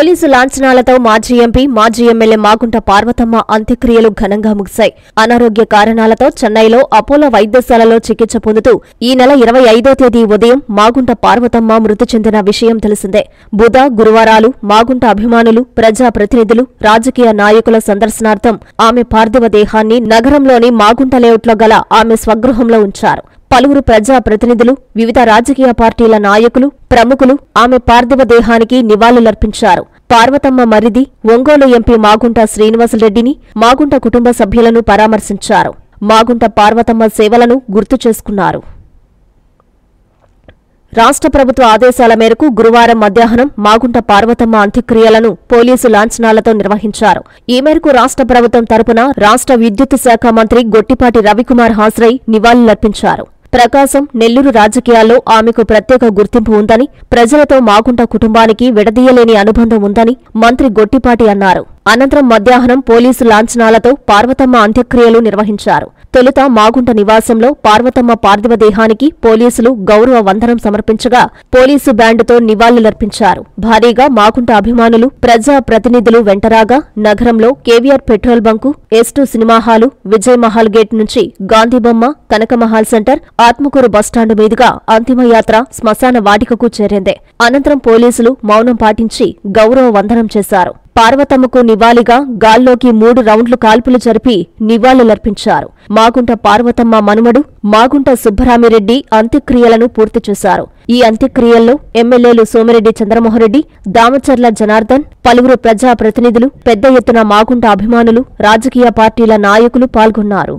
police లాంఛనాలతో మాజీ MP మాజీ MLA Magunta Parvathamma అంత్యక్రియలు ఘనంగా ముగిశాయి అనారోగ్య కారణాలతో చెన్నైలో అపోలో వైద్యశాలలో చికిత్స పొందుతూ ఈ నెల ఇరవై ఐదో తేదీ ఉదయం మాగుంట పార్వతమ్మ మృతి చెందిన విషయం తెలిసిందే బుధ గురువారాలు మాగుంట అభిమానులు ప్రజా ప్రతినిధులు రాజకీయ నాయకుల సందర్శనార్థం ఆమె పార్థివ దేహాన్ని నగరంలోని మాగుంట లేఅవుట్లో గల ఆమె స్వగృహంలో ఉంచారు పలువురు ప్రజా ప్రతినిధులు వివిధ రాజకీయ పార్టీల నాయకులు ప్రముఖులు ఆమె పార్థివ దేహానికి నివాళులర్పించారు పార్వతమ్మ మరిది ఒంగోలు ఎంపీ మాగుంట శ్రీనివాసరెడ్డిని మాగుంట కుటుంబ సభ్యులను పరామర్శించారు మాగుంట పార్వతమ్మ సేవలను గుర్తు చేసుకున్నారు రాష్ట్ర ప్రభుత్వ ఆదేశాల మేరకు గురువారం మధ్యాహ్నం మాగుంట పార్వతమ్మ అంత్యక్రియలను పోలీసు లాంఛనాలతో నిర్వహించారు ఈ మేరకు రాష్ట్ర ప్రభుత్వం తరపున రాష్ట్ర విద్యుత్ శాఖ మంత్రి గొట్టిపాటి రవికుమార్ హాజరై నివాళులర్పించారు ప్రకాశం నెల్లూరు రాజకీయాల్లో ఆమెకు ప్రత్యేక గుర్తింపు ఉందని ప్రజలతో మాగుంట కుటుంబానికి విడదీయలేని అనుబంధం ఉందని మంత్రి గొట్టిపాటి అన్నారు అనంతరం మధ్యాహ్నం పోలీసు లాంఛనాలతో పార్వతమ్మ అంత్యక్రియలు నిర్వహించారు తొలుత మాగుంట నివాసంలో పార్వతమ్మ పార్థివ దేహానికి పోలీసులు గౌరవ వందనం సమర్పించగా పోలీసు బ్యాండుతో నివాళులర్పించారు భారీగా మాగుంట అభిమానులు ప్రజా ప్రతినిధులు వెంటరాగా నగరంలో కేవీఆర్ పెట్రోల్ బంకు ఎస్టు cinema hall Vijay Mahal gate నుంచి గాంధీబొమ్మ కనకమహాల్ సెంటర్ ఆత్మకూరు బస్టాండు మీదుగా అంతిమయాత్ర శ్మశాన వాటికకు చేరింది అనంతరం పోలీసులు మౌనం పాటించి గౌరవ వందనం చేశారు పార్వతమ్మకు నివాళిగా గాల్లోకి మూడు రౌండ్లు కాల్పులు జరిపి నివాళులర్పించారు మాగుంట పార్వతమ్మ మనుమడు మాగుంట సుబ్బరామిరెడ్డి అంత్యక్రియలను పూర్తి చేశారు ఈ అంత్యక్రియల్లో ఎమ్మెల్యేలు సోమిరెడ్డి చంద్రమోహన్రెడ్డి దామచర్ల జనార్దన్ పలువురు ప్రజా ప్రతినిధులు పెద్ద ఎత్తున మాగుంట అభిమానులు రాజకీయ పార్టీల నాయకులు పాల్గొన్నారు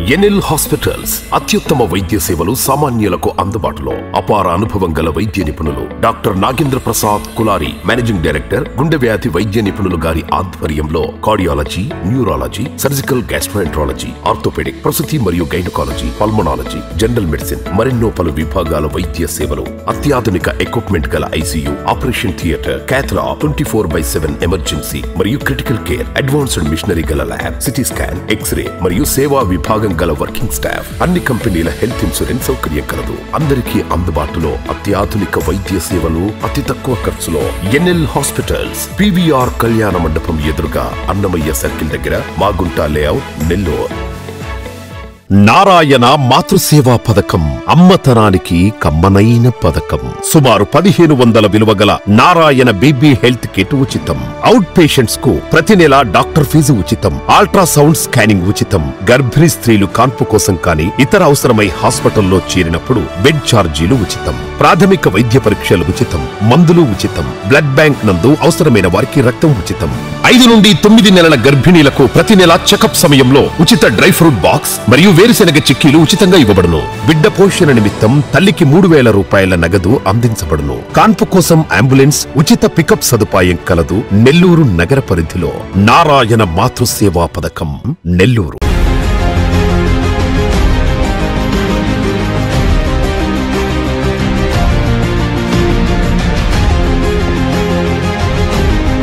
ఎన్ఎల్ హాస్పిటల్స్ అత్యుత్తమ వైద్య సేవలు సామాన్యులకు అందుబాటులో అపార అనుభవం గల వైద్య నిపుణులు డాక్టర్ నాగేంద్ర ప్రసాద్ కులారి మేనేజింగ్ డైరెక్టర్ గుండె వ్యాధి వైద్య నిపుణులు గారి ఆధ్వర్యంలో cardiology neurology surgical gastroenterology orthopaedic ప్రసూతి మరియు గైనకాలజీ పల్మనాలజీ జనరల్ మెడిసిన్ మరెన్నో పలు విభాగాల వైద్య సేవలు అత్యాధునిక ఎక్విప్మెంట్ గల ICU operation theatre cath lab twenty four by seven emergency మరియు క్రిటికల్ కేర్ అడ్వాన్స్డ్ మిషనరీ గల ల్యాబ్ సిటీ స్కాన్ ఎక్స్రే మరియు సేవా విభాగం గల వర్కింగ్ స్టాఫ్ అన్ని కంపెనీల హెల్త్ ఇన్సూరెన్స్ సౌకర్యం కలదు అందరికీ అందుబాటులో అత్యాధునిక వైద్య సేవలు అతి తక్కువ ఖర్చులో ఎన్ఎల్ హాస్పిటల్స్ పివిఆర్ కళ్యాణ మండపం ఎదురుగా అన్నమయ్య సర్కిల్ దగ్గర మాగుంట లేఅవుట్ నెల్లూరు నారాయణ మాతృసేవా పథకం అమ్మతనానికి కమ్మనైన పథకం సుమారు పదిహేను వందల విలువ గల నారాయణ బేబీ హెల్త్ కిట్ ఉచితం అవుట్ పేషెంట్స్ కు ప్రతి నెల డాక్టర్ ఫీజు ఉచితం అల్ట్రాసౌండ్ స్కానింగ్ ఉచితం గర్భిణీ స్త్రీలు కాన్పు కోసం కానీ ఇతర అవసరమై హాస్పిటల్లో చేరినప్పుడు బెడ్ ఛార్జీలు ఉచితం ప్రాథమిక వైద్య పరీక్షలు ఉచితం మందులు ఉచితం బ్లడ్ బ్యాంక్ నందు అవసరమైన వారికి రక్తం ఉచితం ఐదు నుండి తొమ్మిది నెలల గర్భిణీలకు ప్రతి నెల చెకప్ సమయంలో ఉచిత డ్రై ఫ్రూట్ బాక్స్ మరియు వేరుశెనగ చిక్కీలు ఉచితంగా ఇవ్వబడును బిడ్డ పోషణ నిమిత్తం తల్లికి మూడు వేల రూపాయల నగదు అందించబడును కాన్పు కోసం అంబులెన్స్ ఉచిత పికప్ సదుపాయం కలదు నెల్లూరు నగర పరిధిలో నారాయణ మాతృసేవా పథకం నెల్లూరు